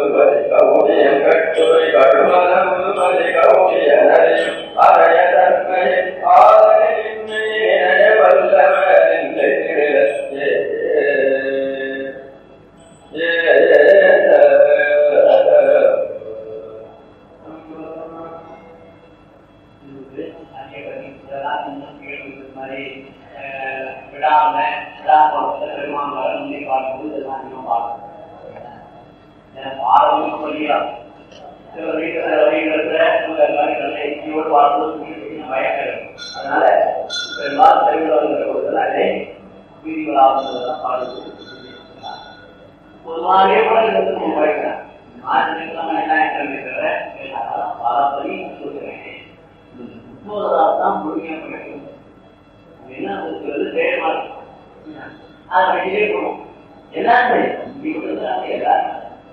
விடாம விடாம பெருமான் வர முன்னே பார்க்கும்போது இதெல்லாம் அதிகம் பார்க்கணும் பாடமும் சொல்லியா சில வீட்டுல வழிகளத்துல உங்க எல்லாரும் நல்ல இசையோடு பார்க்கும்போது பயம் இருக்கும் அதனால பெரும்பாலும் தெருவில் இருக்கிற வீதிகளாக பாடுவது பொதுவாகவே கூட இருந்து பழகிறேன் மாற்றலாம் என்ன இருக்கிற பலபடி சொல்கிறேன் முப்பதால் தான் முழுமையாக கிடைக்கும் என்ன இருக்கிறது வேறு அதை வெளியே போகும் எல்லாரும் நீங்க எல்லாரும்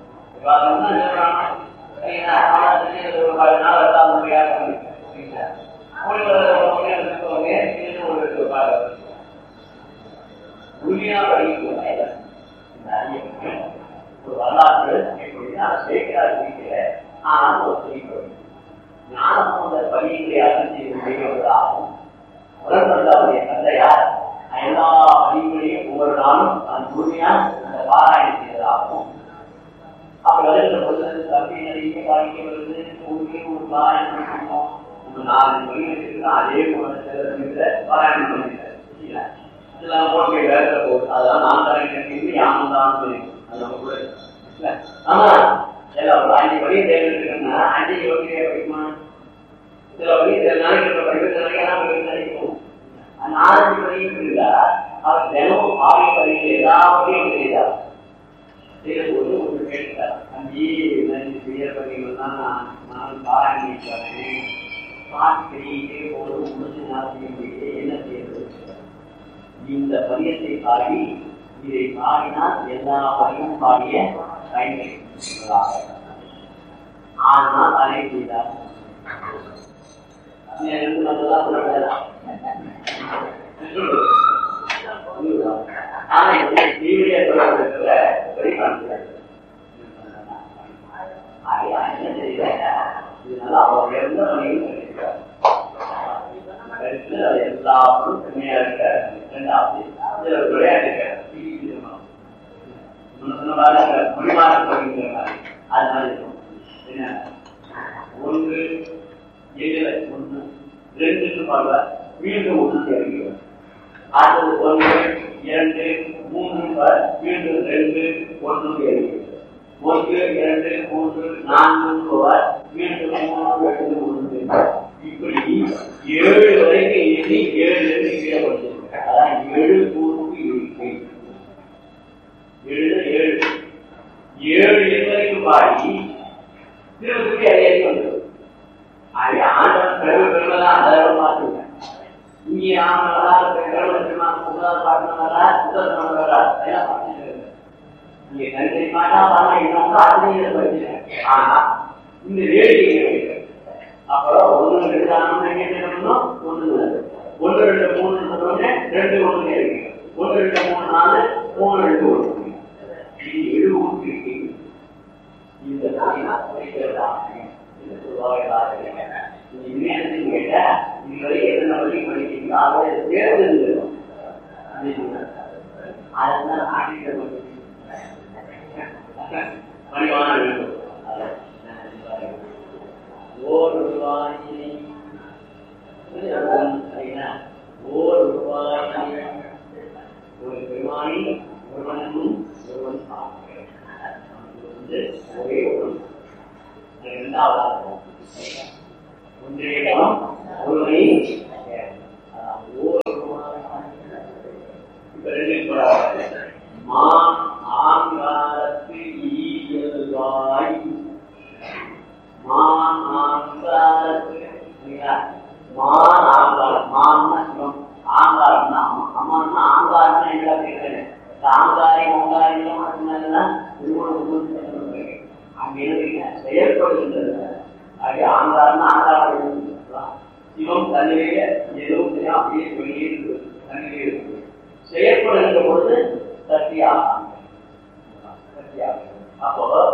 ஒரு வரலாற்று சேர்க்கிறார் வீட்டில் ஆனால் ஒரு செய்கிறோம் ஞானம் அந்த பணிகளை அகற்றி செய்வதாகும் உடன்படுத்தவருடைய தந்தையார் எல்லா பணிகளையும் ஒவ்வொரு நாளும் அந்த முழுமையா அந்த பாராயணம் செய்வதாகும் அப்படி வருகிற பொழுது தம்பி நிறைய பாதிக்க வருது உங்களுக்கு ஒரு பாராயணம் பண்ணணும் ஒரு நாலு மணி வச்சிருக்கா அதே போல பாராயணம் பண்ணிக்கிறேன் இதெல்லாம் போட்டு வேலை போகுது அதெல்லாம் நான் தரேன் யாரும் தான் சொல்லி அது நம்ம கூட ஆமா எல்லாம் ஒரு அஞ்சு மணி தேர்ந்தெடுக்கணும்னா அஞ்சு யோகியே படிக்குமா சில வழி சில நாளைக்கு படிக்கிறது நாளைக்கு நினைக்கும் நாலஞ்சு மணிக்கு இருந்தா அவர் தினமும் ஆவி வழியில் எல்லாத்தையும் செய்தார் செய்யும்போது ஒன்று கேட்டார் தம்பி நன்றி செய்ய பண்ணிங்கள்லாம் நான் நான் பாராயணிக்கிறேன் பாட்டு போது முடிஞ்சு நான் செய்ய முடியல என்ன செய்யறது இந்த பதியத்தை பாடி இதை பாடினால் எல்லா பதியும் பாடிய பயன்படுத்தலாம் ஆனால் அதை செய்தார் ரெண்டு மட்டும்தான் சொல்லப்படலாம் ஆனா இந்த தீவிர தொடர்புல வெளிக்காண்கிறார் என்ன செய்யறாங்க இதனால அவர் எந்த பணியும் சொல்லியிருக்கார் எல்லா பொருட்களுமையா இருக்க இரண்டாவது இதுல ஒரு விளையாட்டு மொழிமாற்ற பகுதிங்கிற மாதிரி அது மாதிரி இருக்கும் என்ன ஒன்று எதிர ஒன்று ரெண்டுன்னு பாடுவா மீண்டும் ஒன்று இறங்கிடுவார் அடுத்தது ஒன்று இரண்டு மூன்று மீண்டும் ரெண்டு ஒன்று இறங்கிடுவார் ஒன்று இரண்டு மூன்று நான்கு போவார் மீண்டும் மூன்று ரெண்டு மூன்று இப்படி ஏழு வரைக்கும் எண்ணி ஏழு கீழே படிச்சிருக்க அதான் ஏழு கூறுக்கு இருக்கை ஏழு ஏழு ஏழு இது வரைக்கும் பாடி திருப்பதி அடையாளி வந்துடும் அது ஆண்டவன் பெருமை பெருமைதான் அதெல்லாம் பார்த்துங்க இங்கே ஆமலா பெருமை முதல் பாட்டினவரா முதல் பண்ணவரா எல்லாம் பார்த்துட்டு இங்க நன்றி பாட்டா பாருங்க இன்னும் ஆசிரியர் படிச்சிருக்கேன் ஆனா இந்த வேடிக்கை அப்புறம் ஒன்று ரெண்டு ஆனவங்க என்ன பண்ணணும் ஒன்று ஒன்று ரெண்டு மூணு சொன்னோடனே ரெண்டு ஒன்று இருக்கு ஒன்று ரெண்டு மூணு நாலு மூணு ரெண்டு ஒன்று இது எழுபது இருக்கு இந்த கேட்டா இதுவரை எத்தனை வழி படிக்கிறீங்களோ அதை தேர்ந்து அதெல்லாம் ஆசிரியர் பணிவான வேண்டும் ஓர் ரூபாயினை ஓர் ரூபாயினை ஒரு பெருமானி ஒருவனும் ஒருவன் வந்து ஒரே ஒரு இரண்டாவதாக ஒன்றியம் ஒருவனை ஓர் மான் ஆங்காரத்து ஈயல்வாய் மான் ஆங்காரத்து மான் ஆங்காரம் மான்னா சிவம் ஆங்காரம்னா அம்மான்னா ஆங்காரம்னா என்ன கேட்கிறேன் ஆங்காரி ஓங்காரி அங்க எழுதுங்க செயல்படுகின்றது அது ஆங்காரம்னா ஆங்காரம் சிவம் தன்னிலேயே எதுவும் தெரியும் அப்படியே வெளியே இருக்குது தன்னிலே இருக்குது செயல்படுகின்ற பொழுது சக்தியாக சக்தியாக அப்போ தன்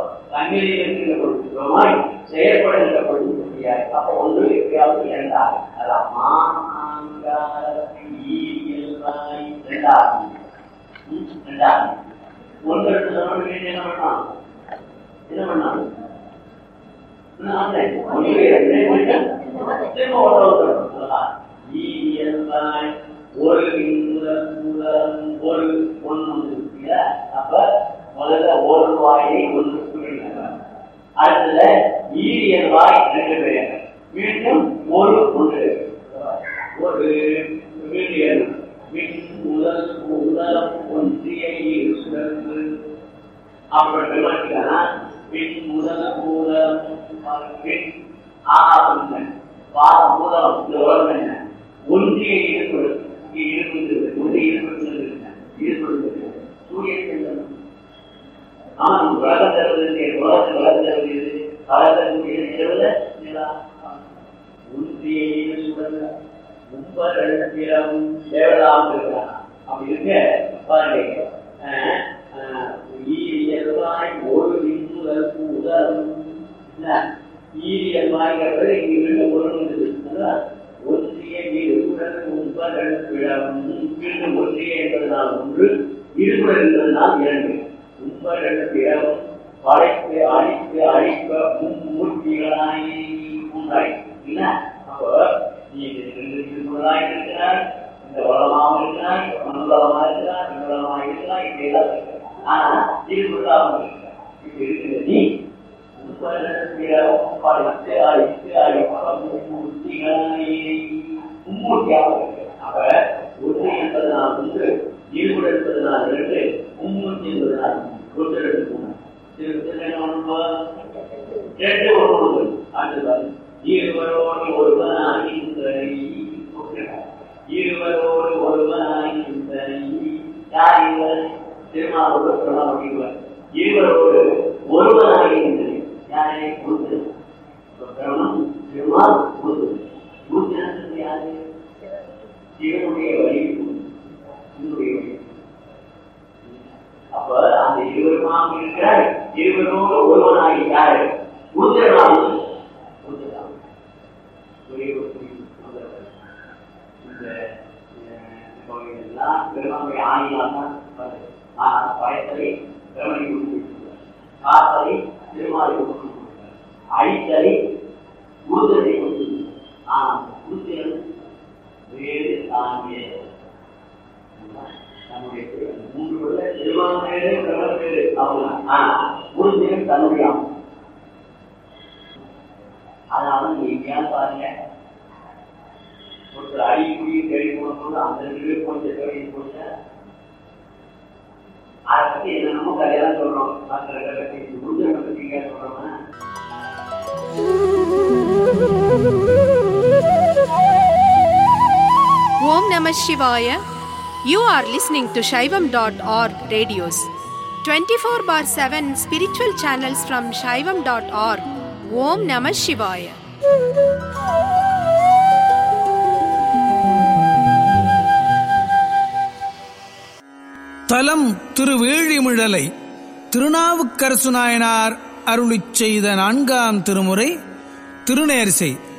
சங்கிலியில் இருக்கிற பொழுது சுகமாய் செயற்படுகின்ற பொழுது முடியாது அப்ப ஒன்று எப்படியாவது இரண்டாக அதான் மாங்காரத்தை ஈரியல்வாய் இரண்டாகும் ம், இரண்டாகும் ஒன்று ரெண்டு சொன்ன என்ன பண்ணான் என்ன பண்ணான் என்ன ஆனேன்? ஒன்று ரெண்டு மூணு, திரும்ப ஒன்று ஒன்று சொல்லலாம். ஈரியல்வாய் ஒரு முதல் முதல் ஒரு ஒன்று இல்லையா? அப்ப முதல்ல ஒரு வாயை ஒன்று சொல்லிடுங்க. அடுத்தது ஈரியல் வாய் ரெண்டு பேர் மீண்டும் ஒரு ஒன்று ஒரு மீடியன் மின் முதல் முதலம் ஒன்றிய சுழற்று அப்புறம் பெருமாட்டிக்கான பின் முதல் முதல் பின் ஆகாசம் பாதம் முதலம் இந்த உலகம் என்ன ஒன்றிய ஈடுபடு ஈடுபடுகிறது ஒன்றிய ஈடுபடுகிறது ஈடுபடுகிறது சூரியன் செல்லும் ஆமா நம்ம உலகம் தருவது உலகத்தில் உலகம் தருவது எது காலத்தக்கூடிய இரவுல நிலா ஒன்றிய ஈடுபடுறது ரொம்ப ரெண்டு தேவலாம் இருக்கிறான் அப்படி இருக்க பாருங்க அஹ், அஹ், ஈரியல்வாய் ஒரு விண்முதல் உதரும் ஈரியல்வாய்ங்கிறது இங்க ரெண்டு பொருள் இருக்குது அதான் ஒன்றிய இருபுடன் முப்பதன் பிழவும் மீண்டும் ஒன்றிய என்பதனால் ஒன்று இருபுடன் என்பதனால் இரண்டு முப்பதன் பிழவும் படைப்பு அழிப்பு அழிப்ப மும்மூர்த்திகளாய் மூன்றாய் இல்ல அப்போ நீ இது ரெண்டு திருக்குறளாய் இருக்கிறாய் இந்த உலகமாக இருக்கிறாய் மனுலகமாக இருக்கிறாய் விண்ணுலகமாக இருக்கிறாய் இப்படி எல்லாம் இருக்கிறாய் ஆனா திருக்குறளாக இருக்கிறாய் இப்படி இருக்கிற நீ படைத்து அழித்து அழிப்ப மும்மூர்த்திகளாய் மும்மூர்த்தியாக இருக்கு அப்ப ஒன்று என்பதனால் ஒன்று இருபது என்பதனால் இரண்டு மும்மூர்த்தி என்பதனால் ஒன்று ரெண்டு மூணு திருப்பதி என்ன பண்ணுவோம் ரெண்டு ஒன்று அடுத்தது இருவரோடு ஒருவனாகி இருவரோடு ஒருவனாகி யார் இவர் திருமாவளவர் சொன்னார் இருவரோடு ஒருவனாகி யாரை குரு பிரமன் திருமால் குரு குரு யாரு சிவனுடைய வழி சிவனுடைய வழி அப்ப அந்த இருவருமாக இருக்கிற இருவரோடு ஒருவனாகி யாரு உத்திரனாக உத்திரனாக ஒரே ஒரு புரியும். அந்த, இந்த அஹ், கோயிலெல்லாம் பெருமாளுடைய ஆணியால் தான் வருது. ஆனா பயத்தலை பெருமனை கொடுத்து காத்தலை திருமாலை கொடுத்து அழித்தலை உறுதலை கொடுத்து ஆனா உறுதியல் வேறு தாங்கிய நம்முடைய மூன்று பேர்ல திருமால் பேரு பிரபல பேரு அவங்க ஆனா உறுதியல் தன்னுடைய அம்மா. அதனால நீங்க எங்கேயாவது பாருங்க ஒருத்தர் அடிக்குடியை தேடி போனபோது அந்த ரெண்டு பேர் கொஞ்சம் தேடி போச்ச அதை பத்தி என்னென்னமோ கதையெல்லாம் சொல்றோம் அந்த ரெண்டு பத்தி முருகனை பத்தி கேட்க சொல்றோம்னா Om Namah Shivaya. You are listening to Shaivam.org radios. 24 bar 7 spiritual channels from Shaivam.org. Om Namah Shivaya. தலம் திருவேழிமிழலை திருநாவுக்கரசு நாயனார் அருளிச் செய்த நான்காம் திருமுறை திருநேரிசை